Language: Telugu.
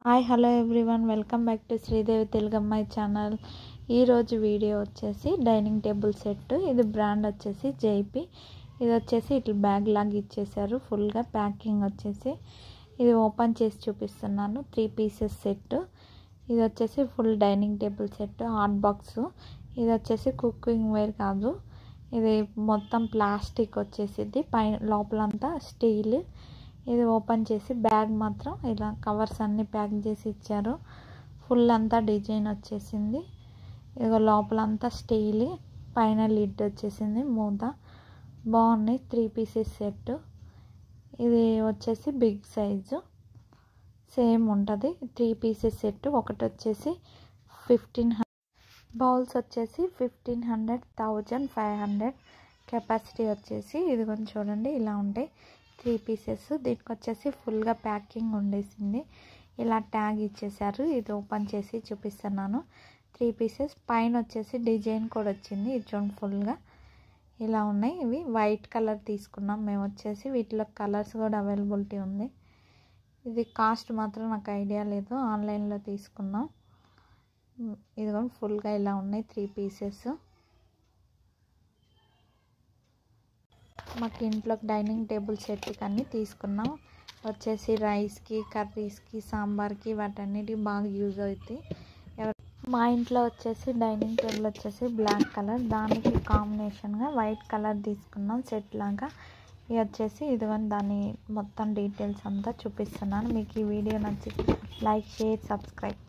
hi hello everyone welcome back to Sridevi తెలుగమ్మాయి ఛానల్ ఈరోజు వీడియో వచ్చేసి డైనింగ్ టేబుల్ సెట్ ఇది బ్రాండ్ వచ్చేసి జైపీ ఇది వచ్చేసి ఇట్లా బ్యాగ్ లాగా ఇచ్చేసారు ఫుల్గా ప్యాకింగ్ వచ్చేసి ఇది ఓపెన్ చేసి చూపిస్తున్నాను త్రీ పీసెస్ సెట్ ఇది వచ్చేసి full dining table set hot box ఇది వచ్చేసి కుకింగ్ వేర్ కాదు ఇది మొత్తం ప్లాస్టిక్ వచ్చేసిద్ది పైన లోపలంతా స్టీల్ ఇది ఓపెన్ చేసి బ్యాగ్ మాత్రం ఇలా కవర్స్ అన్నీ ప్యాక్ చేసి ఇచ్చారు ఫుల్ అంతా డిజైన్ వచ్చేసింది ఇదిగో లోపలంతా స్టీల్ పైన లిడ్ వచ్చేసింది మూత బాగున్నాయి త్రీ పీసెస్ సెట్ ఇది వచ్చేసి బిగ్ సైజు సేమ్ ఉంటుంది త్రీ పీసెస్ సెట్ ఒకటి వచ్చేసి ఫిఫ్టీన్ బౌల్స్ వచ్చేసి fifteen hundred thousand five hundred capacity వచ్చేసి ఇది కొంచెం చూడండి ఇలా ఉంటాయి త్రీ పీసెస్ దీనికి వచ్చేసి ఫుల్గా ప్యాకింగ్ ఉండేసింది ఇలా ట్యాగ్ ఇచ్చేసారు ఇది ఓపెన్ చేసి చూపిస్తున్నాను త్రీ పీసెస్ పైన వచ్చేసి డిజైన్ కూడా వచ్చింది ఇది చూడండి ఫుల్గా ఇలా ఉన్నాయి ఇవి వైట్ కలర్ తీసుకున్నాం మేము వచ్చేసి వీటిలో కలర్స్ కూడా అవైలబిలిటీ ఉంది ఇది కాస్ట్ మాత్రం నాకు ఐడియా లేదు ఆన్లైన్లో తీసుకున్నాం ఇది కూడా ఫుల్గా ఇలా ఉన్నాయి త్రీ పీసెస్ మాకు ఇంట్లోకి డైనింగ్ టేబుల్ సెట్కి అన్నీ తీసుకున్నాం వచ్చేసి రైస్కి కర్రీస్కి సాంబార్కి వాటన్నిటికి బాగా యూజ్ అవుతాయి మా ఇంట్లో వచ్చేసి డైనింగ్ టేబుల్ వచ్చేసి బ్లాక్ కలర్ దానికి కాంబినేషన్గా వైట్ కలర్ తీసుకున్నాం సెట్ లాగా ఇది వచ్చేసి ఇదిగోని దాని మొత్తం డీటెయిల్స్ అంతా చూపిస్తున్నాను మీకు ఈ వీడియో నచ్చి లైక్ షేర్ సబ్స్క్రైబ్